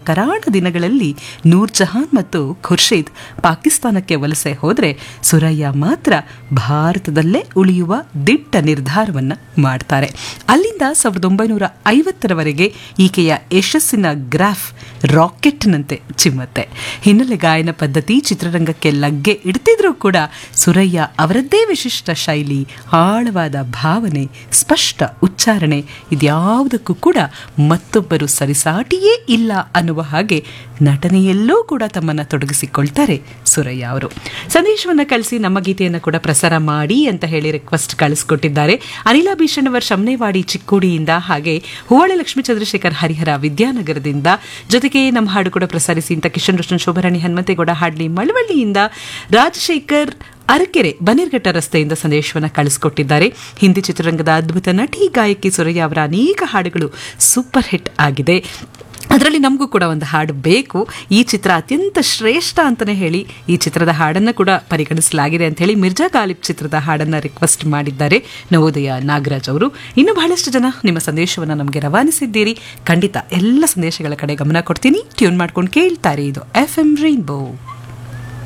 ಕರಾಳ ದಿನಗಳಲ್ಲಿ ನೂರ್ ಜಹಾನ್ ಮತ್ತು ಖುರ್ಷೀದ್ ಪಾಕಿಸ್ತಾನಕ್ಕೆ ವಲಸೆ ಹೋದರೆ ಸುರಯ್ಯ ಮಾತ್ರ ಭಾರತದಲ್ಲೇ ಉಳಿಯುವ ದಿಟ್ಟ ನಿರ್ಧಾರವನ್ನ ಮಾಡ್ತಾರೆ ಅಲ್ಲಿಂದ ಸಾವಿರದ ಒಂಬೈನೂರ ಐವತ್ತರವರೆಗೆ ಈಕೆಯ ಯಶಸ್ಸಿನ ಗ್ರಾಫ್ ರಾಕೆಟ್ನಂತೆ ಚಿಮ್ಮತ್ತೆ ಹಿನ್ನೆಲೆ ಗಾಯನ ಪದ್ಧತಿ ಚಿತ್ರರಂಗಕ್ಕೆ ಲಗ್ಗೆ ಇಡ್ತಿದ್ರೂ ಕೂಡ ಸುರಯ್ಯ ಅವರದ್ದೇ ವಿಶಿಷ್ಟ ಶೈಲಿ ಆಳವಾದ ಭಾವನೆ ಸ್ಪಷ್ಟ ಉಚ್ಚಾರಣೆ ಇದ್ಯಾವುದಕ್ಕೂ ಕೂಡ ಮತ್ತೊಬ್ಬರು ಸರಿಸಾಟಿಯೇ ಇಲ್ಲ ಅನ್ನುವ ಹಾಗೆ ನಟನೆಯಲ್ಲೂ ಕೂಡ ತಮ್ಮನ್ನು ತೊಡಗಿಸಿಕೊಳ್ತಾರೆ ಸುರಯ್ಯ ಅವರು ಸಂದೇಶವನ್ನು ಕಳಿಸಿ ನಮ್ಮ ಗೀತೆಯನ್ನು ಕೂಡ ಪ್ರಸಾರ ಮಾಡಿ ಅಂತ ಹೇಳಿ ರಿಕ್ವೆಸ್ಟ್ ಕಳಿಸ್ಕೊಟ್ಟಿದ್ದಾರೆ ಅನಿಲ ಭೀಷಣ್ ಅವರ್ ಶಮನೇವಾಡಿ ಚಿಕ್ಕೋಡಿಯಿಂದ ಹಾಗೆ ಹೂವಳೆ ಲಕ್ಷ್ಮೀ ಚಂದ್ರಶೇಖರ್ ಹರಿಹರ ವಿದ್ಯಾನಗರದಿಂದ ಜೊತೆಗೆ ನಮ್ಮ ಹಾಡು ಕೂಡ ಪ್ರಸಾರಿಸಿ ಅಂತ ಕಿಶನ್ ರೋಷನ್ ಶೋಭರಾಣಿ ಹನುಮಂತೇಗೌಡ ಹಾಡ್ಲಿ ಮಳವಳ್ಳಿಯಿಂದ ರಾಜಶೇಖರ್ ಅರಕೆರೆ ಬನ್ನೇರ್ಘಟ್ಟ ರಸ್ತೆಯಿಂದ ಸಂದೇಶವನ್ನು ಕಳಿಸ್ಕೊಟ್ಟಿದ್ದಾರೆ ಹಿಂದಿ ಚಿತ್ರರಂಗದ ಅದ್ಭುತ ನಟಿ ಗಾಯಕಿ ಸುರಯ್ಯ ಅವರ ಅನೇಕ ಹಾಡುಗಳು ಸೂಪರ್ ಹಿಟ್ ಆಗಿದೆ ಅದರಲ್ಲಿ ನಮಗೂ ಕೂಡ ಒಂದು ಹಾಡು ಬೇಕು ಈ ಚಿತ್ರ ಅತ್ಯಂತ ಶ್ರೇಷ್ಠ ಅಂತಲೇ ಹೇಳಿ ಈ ಚಿತ್ರದ ಹಾಡನ್ನು ಕೂಡ ಪರಿಗಣಿಸಲಾಗಿದೆ ಅಂತ ಹೇಳಿ ಮಿರ್ಜಾ ಗಾಲಿಬ್ ಚಿತ್ರದ ಹಾಡನ್ನು ರಿಕ್ವೆಸ್ಟ್ ಮಾಡಿದ್ದಾರೆ ನವೋದಯ ನಾಗರಾಜ್ ಅವರು ಇನ್ನು ಬಹಳಷ್ಟು ಜನ ನಿಮ್ಮ ಸಂದೇಶವನ್ನು ನಮಗೆ ರವಾನಿಸಿದ್ದೀರಿ ಖಂಡಿತ ಎಲ್ಲ ಸಂದೇಶಗಳ ಕಡೆ ಗಮನ ಕೊಡ್ತೀನಿ ಟ್ಯೂನ್ ಮಾಡ್ಕೊಂಡು ಕೇಳ್ತಾರೆ ಇದು ಎಫ್ ಎಂ ರೈನ್ಬೋ